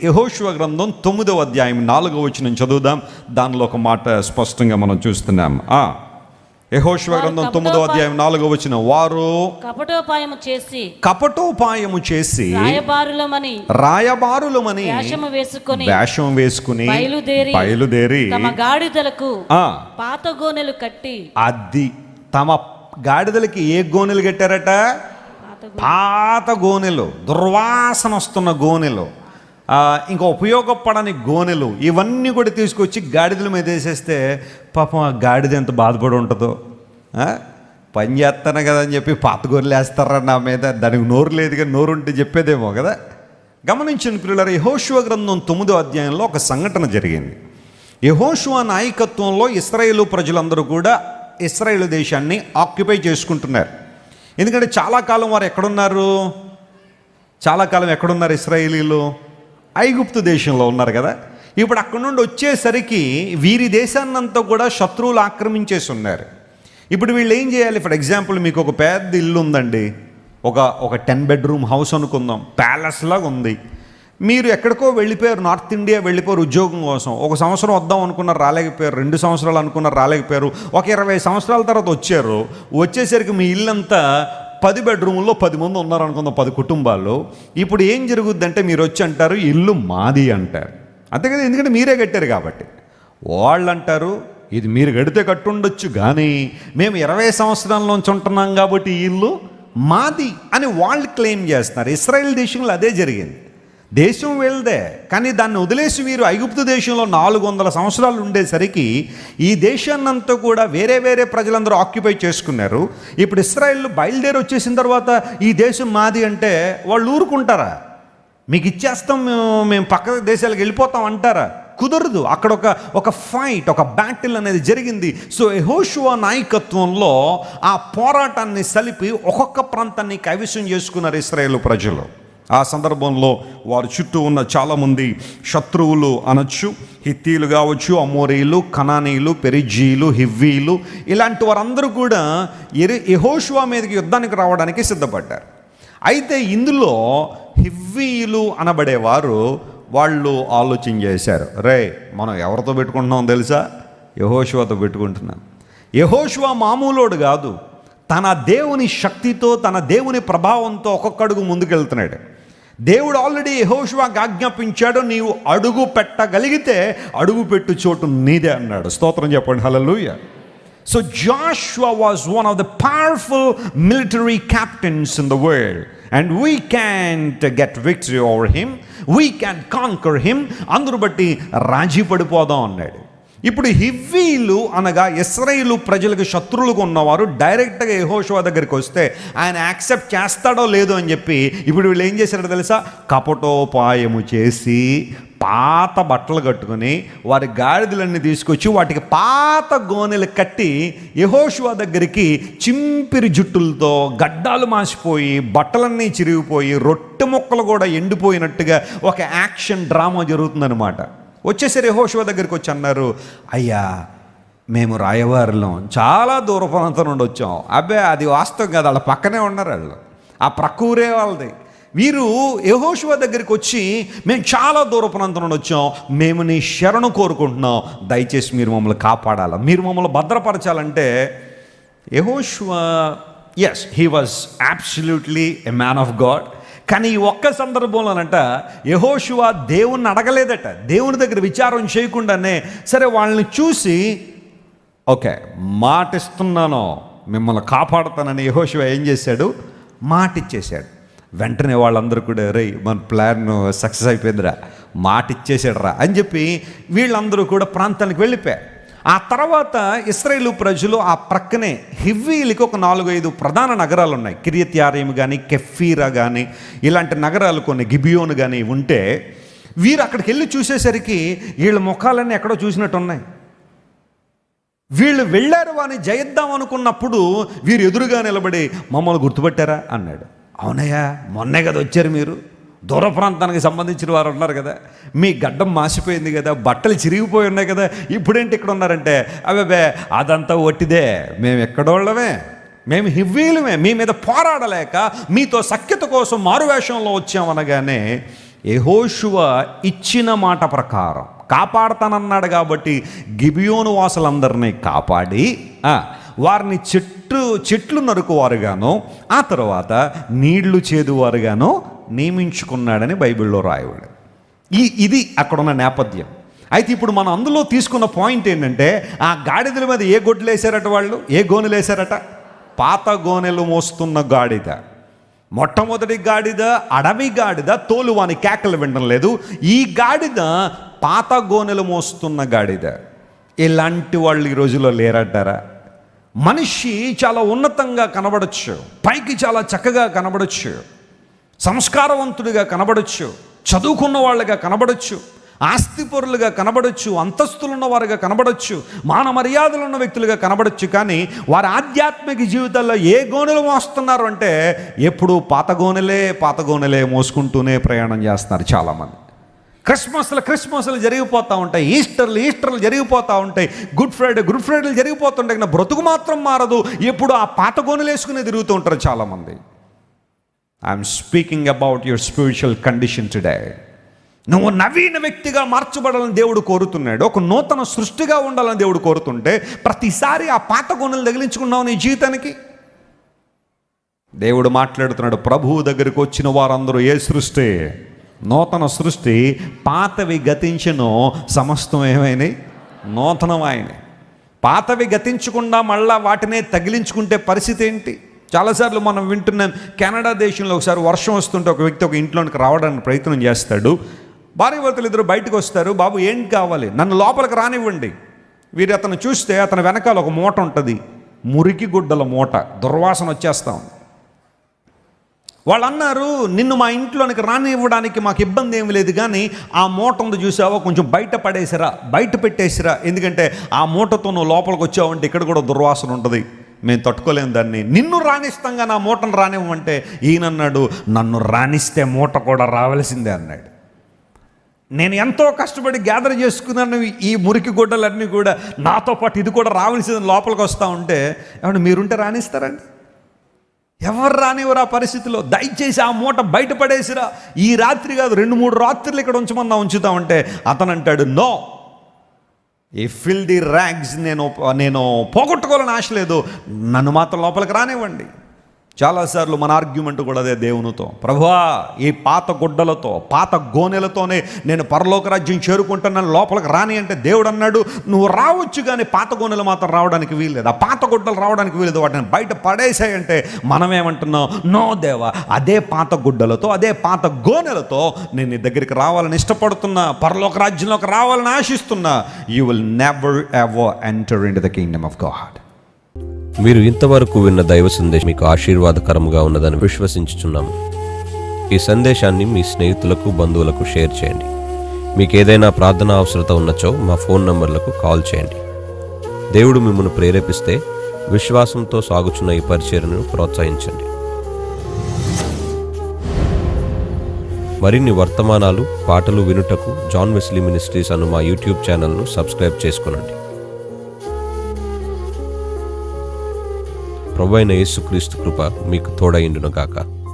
యహోశివ గ్రంథం తొమ్మిదవ అధ్యాయం నాలుగవ వచ్చిన చదువుదాం దానిలో ఒక మాట స్పష్టంగా మనం చూస్తున్నాం ఆ యహోశివ గ్రంథం తొమ్మిదవ అధ్యాయం నాలుగవ వచ్చిన వారు కపటోపాయము చేసి కపటోపాయము చేసి రాయబారులమని రాయబారులమని వేషము వేసుకొని వేషం వేసుకుని బయలుదేరి బయలుదేరి తమ గాడిదలకు ఆ పాత గోనెలు కట్టి అది తమ గాడిదలకి ఏ గోనెలు కట్టారట పాత పాత గోనెలు దుర్వాసన వస్తున్న గోనెలు ఆ, ఇంకా ఉపయోగపడని గోనెలు ఇవన్నీ కూడా తీసుకొచ్చి గాడిదల మీద వేసేస్తే పాపం ఆ గాడిద ఎంత బాధపడి ఉంటుందో ఆ? పని చేస్తాను కదా అని చెప్పి పాత గొర్రెలు వేస్తారా నా మీద దానికి నోరు లేదు కానీ నోరు ఉంటే చెప్పేదేమో కదా గమనించిన పిల్లలు యహోశివ గ్రంథం తొమ్మిదో అధ్యాయంలో ఒక సంఘటన జరిగింది యహోశివ నాయకత్వంలో ఇస్రాయేలు ప్రజలందరూ కూడా ఇస్రాయేల్ దేశాన్ని ఆక్యుపై చేసుకుంటున్నారు ఎందుకంటే చాలా కాలం వారు ఎక్కడున్నారు చాలా కాలం ఎక్కడున్నారు ఇస్రాయేలీలు ఐగుప్తు దేశంలో ఉన్నారు కదా ఇప్పుడు అక్కడ నుండి వచ్చేసరికి వీరి దేశాన్నంతా కూడా శత్రువులు ఆక్రమించేసి ఉన్నారు ఇప్పుడు వీళ్ళు ఏం చేయాలి ఫర్ ఎగ్జాంపుల్ మీకు ఒక పెద్ద ఇల్లు ఉందండి ఒక ఒక టెన్ బెడ్రూమ్ హౌస్ అనుకుందాం ప్యాలెస్ లాగా ఉంది మీరు ఎక్కడికో వెళ్ళిపోయారు నార్త్ ఇండియా వెళ్ళిపోయారు ఉద్యోగం కోసం ఒక సంవత్సరం వద్దాం అనుకున్నారు రాలేకపోయారు రెండు సంవత్సరాలు అనుకున్నారు రాలేకపోయారు ఒక ఇరవై సంవత్సరాల తర్వాత వచ్చారు వచ్చేసరికి మీ ఇల్లంతా పది బెడ్రూమ్లో పది మంది ఉన్నారు అనుకుందాం పది కుటుంబాలు ఇప్పుడు ఏం జరుగుద్దంటే మీరు వచ్చి అంటారు ఇల్లు మాది అంటారు అంతే కదా ఎందుకంటే మీరే కట్టారు కాబట్టి వాళ్ళు అంటారు ఇది మీరు కడితే కట్టుండొచ్చు కానీ మేము ఇరవై సంవత్సరాల నుంచి ఉంటున్నాం కాబట్టి ఈ ఇల్లు మాది అని వాళ్ళు క్లెయిమ్ చేస్తున్నారు ఇస్రాయెల్ దేశంలో అదే జరిగింది దేశం వెళ్దే కానీ దాన్ని వదిలేసి వీరు ఐగుప్తు దేశంలో నాలుగు వందల సంవత్సరాలు ఉండేసరికి ఈ దేశాన్నంతా కూడా వేరే వేరే ప్రజలందరూ ఆక్యుపై చేసుకున్నారు ఇప్పుడు ఇస్రాయల్ బయలుదేరి వచ్చేసిన తర్వాత ఈ దేశం మాది అంటే వాళ్ళు ఊరుకుంటారా మీకు ఇచ్చేస్తాం మేము మేము పక్క దేశాలకు వెళ్ళిపోతాం అంటారా కుదరదు అక్కడ ఒక ఒక ఫైట్ ఒక బ్యాటిల్ అనేది జరిగింది సో ఎహోషువా నాయకత్వంలో ఆ పోరాటాన్ని సలిపి ఒక్కొక్క ప్రాంతాన్ని కైవసం చేసుకున్నారు ఇస్రాయేల్ ప్రజలు ఆ సందర్భంలో వారి చుట్టూ ఉన్న చాలామంది శత్రువులు అనొచ్చు హిత్తీలు కావచ్చు అమోరీలు కనానీలు పెరిజీలు హివ్వీలు ఇలాంటి వారందరూ కూడా ఎరి యహోషువా మీదకి యుద్ధానికి రావడానికి సిద్ధపడ్డారు అయితే ఇందులో హివ్వీలు అనబడేవారు వాళ్ళు ఆలోచన చేశారు రే మనం ఎవరితో పెట్టుకుంటున్నాం తెలుసా యహోషువాతో పెట్టుకుంటున్నాం యహోషువా మామూలోడు కాదు తన దేవుని శక్తితో తన దేవుని ప్రభావంతో ఒక్కొక్క అడుగు ముందుకెళ్తున్నాడు దేవుడు ఆల్రెడీ యహోషువాకి ఆజ్ఞాపించాడు నీవు అడుగు పెట్టగలిగితే అడుగు పెట్టు చోటు నీదే అన్నాడు స్తోత్రం చెప్పండి హల్లెలూయా So Joshua was one of the powerful military captains in the world. And we can't get victory over him. We can conquer him. అందరు బట్టి రాజీ పడిపోదాం అన్నాడు ఇప్పుడు హివ్వీలు అనగా ఇస్రాయిలు ప్రజలకు శత్రువులుగా ఉన్నవారు డైరెక్ట్గా యెహోషువ దగ్గరికి వస్తే ఆయన యాక్సెప్ట్ చేస్తాడో లేదో అని చెప్పి ఇప్పుడు వీళ్ళు ఏం చేశారో తెలుసా కపటోపాయము చేసి పాత బట్టలు కట్టుకొని వారి గాడిదలన్నీ తీసుకొచ్చి వాటికి పాత గోనెలు కట్టి యహోషువ దగ్గరికి చింపిరి జుట్టులతో గడ్డాలు మాసిపోయి బట్టలన్నీ చిరిగిపోయి రొట్టె ముక్కలు కూడా ఎండిపోయినట్టుగా ఒక యాక్షన్ డ్రామా జరుగుతుందనమాట వచ్చేసరి యహోషువ దగ్గరికి వచ్చి అన్నారు అయ్యా మేము రాయవారిలో చాలా దూర ప్రాంతం నుండి వచ్చాం అబ్బే అది వాస్తవం కాదు వాళ్ళ పక్కనే ఉన్నారు వాళ్ళు ఆ ప్రక్కూరే వాళ్ళది వీరు యహోషువ దగ్గరికి వచ్చి మేము చాలా దూర ప్రాంతం నుండి వచ్చాం మేము నీ శరణు కోరుకుంటున్నాం దయచేసి మీరు మమ్మల్ని కాపాడాలి మీరు మమ్మల్ని భద్రపరచాలంటే యహోషువ yes he was absolutely a man of God కానీ ఈ ఒక్క సందర్భంలోనంట యహోషువ దేవుణ్ణి అడగలేదట దేవుని దగ్గర విచారం చేయకుండానే సరే వాళ్ళని చూసి ఓకే మాట ఇస్తున్నాను మిమ్మల్ని కాపాడుతానని యహోశివ ఏం చేశాడు మాట ఇచ్చేశాడు వెంటనే వాళ్ళందరూ కూడా రే మన ప్లాన్ సక్సెస్ అయిపోయిందిరా మాట ఇచ్చేసాడు రా అని చెప్పి వీళ్ళందరూ కూడా ప్రాంతానికి వెళ్ళిపోయారు ఆ తర్వాత ఇస్రాయేలు ప్రజలు ఆ ప్రక్కనే హివ్వీలకి ఒక నాలుగు ఐదు ప్రధాన నగరాలు ఉన్నాయి కిరియత్యారేము కానీ కెఫీరా కానీ ఇలాంటి నగరాలు కొన్ని గిబియోన్ కానీ ఉంటే వీరు అక్కడికి వెళ్ళి చూసేసరికి వీళ్ళ ముఖాలన్నీ ఎక్కడో చూసినట్టు ఉన్నాయి వీళ్ళు వెళ్ళారు అని జయిద్దాం అనుకున్నప్పుడు వీరు ఎదురుగా నిలబడి మమ్మల్ని గుర్తుపట్టారా అన్నాడు అవునయ్యా మొన్నే కదా వచ్చారు మీరు దూర ప్రాంతానికి సంబంధించిన వారు ఉన్నారు కదా మీ గడ్డం మాసిపోయింది కదా బట్టలు చిరిగిపోయి ఉన్నాయి కదా ఇప్పుడేంటి ఇక్కడ ఉన్నారంటే అవే అదంతా ఒట్టిదే మేము ఎక్కడోళ్ళమే మేము హివ్వీలమే మీ మీద పోరాడలేక మీతో సఖ్యత కోసం మారువేషంలో వచ్చామనగానే యెహోషువ ఇచ్చిన మాట ప్రకారం కాపాడతానన్నాడు కాబట్టి గిబియోను వాసులందరినీ కాపాడి ఆ, వారిని చెట్టు చెట్లు నరుకువారుగాను ఆ తర్వాత నీళ్లు చేదువారుగాను నియమించుకున్నాడని బైబిల్లో రాయబడి ఈ ఇది అక్కడున్న నేపథ్యం అయితే ఇప్పుడు మనం అందులో తీసుకున్న పాయింట్ ఏంటంటే ఆ గాడిదల మీద ఏ గొడ్లు వేశారట వాళ్ళు ఏ గోనెలు వేశారట పాత గోనెలు మోస్తున్న గాడిద మొట్టమొదటి గాడిద అడవి గాడిద తోలు వాని కేకలు వినడం లేదు ఈ గాడిద పాత గోనెలు మోస్తున్న గాడిద ఇలాంటి వాళ్ళు ఈ రోజుల్లో లేరంటారా మనిషి చాలా ఉన్నతంగా కనబడచ్చు పైకి చాలా చక్కగా కనబడచ్చు సంస్కారవంతుడిగా కనబడచ్చు చదువుకున్న వాళ్ళగా కనబడచ్చు ఆస్తిపరులుగా కనబడచ్చు అంతస్తులున్న వారుగా కనబడచ్చు మాన మర్యాదలు ఉన్న వ్యక్తులుగా కనబడచ్చు కానీ వారి ఆధ్యాత్మిక జీవితాల్లో ఏ గోనెలు మోస్తున్నారు అంటే ఎప్పుడు పాత గోనెలే పాత గోనెలే మోసుకుంటూనే ప్రయాణం చేస్తున్నారు చాలామంది క్రిస్మస్లు క్రిస్మస్లు జరిగిపోతూ ఉంటాయి ఈస్టర్లు ఈస్టర్లు జరిగిపోతూ ఉంటాయి గుడ్ ఫ్రైడే గుడ్ ఫ్రైడేలు జరిగిపోతుంటాయి కానీ బ్రతుకు మాత్రం మారదు ఎప్పుడు ఆ పాత గోనెలు వేసుకుని తిరుగుతూ ఉంటారు చాలామంది I'm speaking about your spiritual condition today నువ్వు నవీన వ్యక్తిగా మార్చబడాలని దేవుడు కోరుతున్నాడు ఒక నూతన సృష్టిగా ఉండాలని దేవుడు కోరుతుంటే ప్రతిసారి ఆ పాత గొన్నెలు తగిలించుకున్నావు నీ జీవితానికి దేవుడు మాట్లాడుతున్నాడు ప్రభువు దగ్గరికి వచ్చిన వారందరూ ఏ సృష్టి నూతన సృష్టి పాతవి గతించను సమస్తం ఏమైనాయి నూతనమైనవి పాతవి గతించకుండా మళ్ళా వాటినే తగిలించుకుంటే పరిస్థితి ఏంటి చాలాసార్లు మనం వింటున్నాం కెనడా దేశంలో ఒకసారి వర్షం వస్తుంటే ఒక వ్యక్తి ఒక ఇంట్లోనికి రావడానికి ప్రయత్నం చేస్తాడు భార్యభర్తలు ఇద్దరు బయటకు వస్తారు బాబు ఏం కావాలి నన్ను లోపలికి రానివ్వండి వీరు అతను చూస్తే అతని వెనకాల ఒక మూట ఉంటుంది మురికి గుడ్డల మూట దుర్వాసన వచ్చేస్తా ఉంది వాళ్ళు అన్నారు నిన్ను మా ఇంట్లోనికి రానివ్వడానికి మాకు ఇబ్బంది ఏమి లేదు కానీ ఆ మూట ఉంది చూసావా కొంచెం బయట పడేసిరా బయట పెట్టేసిరా ఎందుకంటే ఆ మూటతో నువ్వు లోపలికి వచ్చావంటే ఇక్కడ కూడా దుర్వాసన ఉంటుంది మేము తట్టుకోలేము దాన్ని నిన్ను రాణిస్తాం కానీ ఆ మూటను రానివ్వమంటే ఈయనన్నాడు నన్ను రాణిస్తే మూట కూడా రావాల్సిందే అన్నాడు నేను ఎంతో కష్టపడి గ్యాదర్ చేసుకున్నాను ఈ మురికి గుడ్డలన్నీ కూడా నాతో పాటు ఇది కూడా రావాల్సింది లోపలికి వస్తూ ఉంటే ఏమన్నా మీరుంటే రాణిస్తారండి ఎవరు రానివ్వరు ఆ పరిస్థితిలో దయచేసి ఆ మూట బయటపడేసిరా ఈ రాత్రి కాదు రెండు మూడు రాత్రులు ఇక్కడ ఉంచమన్నా ఉంచుతామంటే అతను అంటాడు నో ఈ ఫిల్ ది ర్యాగ్స్ నేను నేను పోగొట్టుకోవాలని ఆశ లేదు నన్ను మాత్రం లోపలికి రానివ్వండి చాలాసార్లు మన ఆర్గ్యుమెంట్ కూడా అదే దేవునితో ప్రభువా ఈ పాత గుడ్డలతో పాత గోనెలతోనే నేను పరలోక రాజ్యం చేరుకుంటున్నాను లోపలికి రాని అంటే దేవుడు అన్నాడు నువ్వు రావచ్చు కానీ పాత గోనెలు మాత్రం రావడానికి వీల్లేదు ఆ పాత గుడ్డలు రావడానికి వీలేదు వాటిని బయట పడేసాయంటే మనమేమంటున్నాం నో దేవా అదే పాత గుడ్డలతో అదే పాత గోనెలతో నేను నీ దగ్గరికి రావాలని ఇష్టపడుతున్నా పరలోక రాజ్యంలోకి రావాలని ఆశిస్తున్నా you will never ever enter in the kingdom of God మీరు ఇంతవరకు విన్న దైవ సందేశం మీకు ఆశీర్వాదకరముగా ఉన్నదని విశ్వసించుచున్నాము ఈ సందేశాన్ని మీ స్నేహితులకు బంధువులకు షేర్ చేయండి మీకు ఏదైనా ప్రార్థన అవసరత ఉన్నచో మా ఫోన్ నంబర్లకు కాల్ చేయండి దేవుడు మిమ్మల్ని ప్రేరేపిస్తే విశ్వాసంతో సాగుచున్న ఈ పరిచర్ను ప్రోత్సహించండి మరిన్ని వర్తమానాలు పాటలు వినుటకు జాన్ వెస్లీ మినిస్ట్రీస్ అను మా యూట్యూబ్ ఛానల్ను సబ్స్క్రైబ్ చేసుకునండి ప్రభు అయిన యేసుక్రీస్తు కృప మీకు తోడైండును గాక